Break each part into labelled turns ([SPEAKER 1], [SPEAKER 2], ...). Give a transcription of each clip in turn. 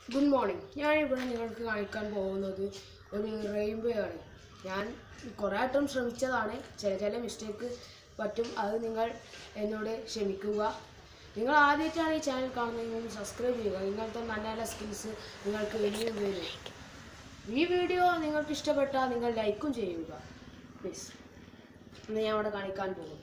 [SPEAKER 1] good morning ഞാൻ ഇവിടെ നിങ്ങൾക്ക് കാണിക്കാൻ പോകുന്നത് ഒരു റെയിൻബോ ആണ് ഞാൻ കുറേ വട്ടം ശ്രമിച്ചതാണ് ചില ചില മിസ്റ്റേക്ക് പറ്റും അത് നിങ്ങൾ എന്നോട് ക്ഷമിക്കുക നിങ്ങൾ ആദ്യമായിട്ടാണ് ഈ ചാനൽ കാണുന്നതെങ്കിൽ സബ്സ്ക്രൈബ് ചെയ്യുക ഇങ്ങനത്തെ നല്ല നല്ല സ്കിൽസ് നിങ്ങൾക്ക് ഇനിയും വരും ഈ വീഡിയോ നിങ്ങൾക്ക് ഇഷ്ടപ്പെട്ടാൽ നിങ്ങൾ ലൈക്കും ചെയ്യുക പ്ലീസ് ഇന്ന് ഞാൻ ഇവിടെ കാണിക്കാൻ പോകും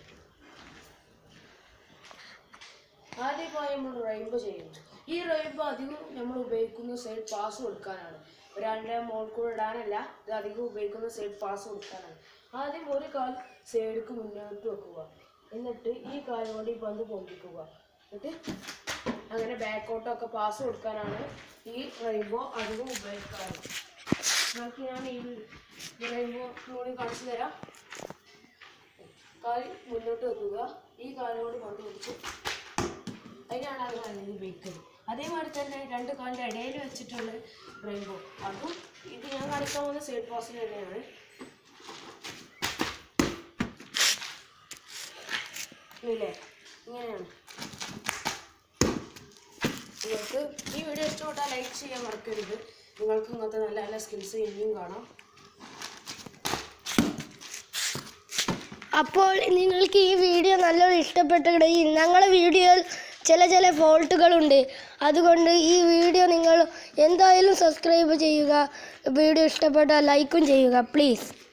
[SPEAKER 1] ആദ്യമായി നമ്മൾ റെയിൻബോ ചെയ്യുന്നു ഈ റെയിൻബോ അധികം നമ്മൾ ഉപയോഗിക്കുന്ന സൈഡ് പാസ് കൊടുക്കാനാണ് ഒരാളുടെ മോൾ കൂടെ ഇടാനല്ല ഇത് അധികം ഉപയോഗിക്കുന്ന സൈഡ് പാസ് കൊടുക്കാനാണ് ആദ്യം ഒരു കാൽ സൈഡിക്ക് മുന്നോട്ട് വെക്കുക എന്നിട്ട് ഈ കാൽ കൊണ്ട് ഈ പന്ത് പൊന്തിക്കുക എന്നിട്ട് അങ്ങനെ ബാക്കോട്ടൊക്കെ പാസ് കൊടുക്കാനാണ് ഈ റെയിൻബോ അധികം ഉപയോഗിക്കാറ് നമുക്ക് ഞാൻ ഈ റെയിൻബോ കൂടി കാണിച്ചു തരാം കാൽ മുന്നോട്ട് വെക്കുക ഈ കാലോട് പന്ത് പിടിച്ച് അതിനാണ് അത് നല്ലത് ഉപയോഗിക്കുന്നത് അതേമാതിരി തന്നെ രണ്ട് കാലിൻ്റെ ഇടയിൽ വെച്ചിട്ടുള്ള റെയിൻബോ അതും ഇത് ഞാൻ കാണിക്കാൻ പോകുന്ന സൈഡ് പാസിന് തന്നെയാണ് ഇല്ലേ ഇങ്ങനെയാണ് നിങ്ങൾക്ക് ഈ വീഡിയോ ഇഷ്ടപ്പെട്ടാൽ ലൈക്ക് ചെയ്യാൻ മറക്കരുത് നിങ്ങൾക്ക് ഇങ്ങനത്തെ നല്ല നല്ല സ്കിൽസ് ഇനിയും കാണാം
[SPEAKER 2] അപ്പോൾ നിങ്ങൾക്ക് ഈ വീഡിയോ നല്ലോണം ഇഷ്ടപ്പെട്ടുകഴിഞ്ഞാൽ ഞങ്ങളുടെ വീഡിയോയിൽ ചില ചില ഫോൾട്ടുകളുണ്ട് അതുകൊണ്ട് ഈ വീഡിയോ നിങ്ങൾ എന്തായാലും സബ്സ്ക്രൈബ് ചെയ്യുക വീഡിയോ ഇഷ്ടപ്പെട്ടാൽ ലൈക്കും ചെയ്യുക പ്ലീസ്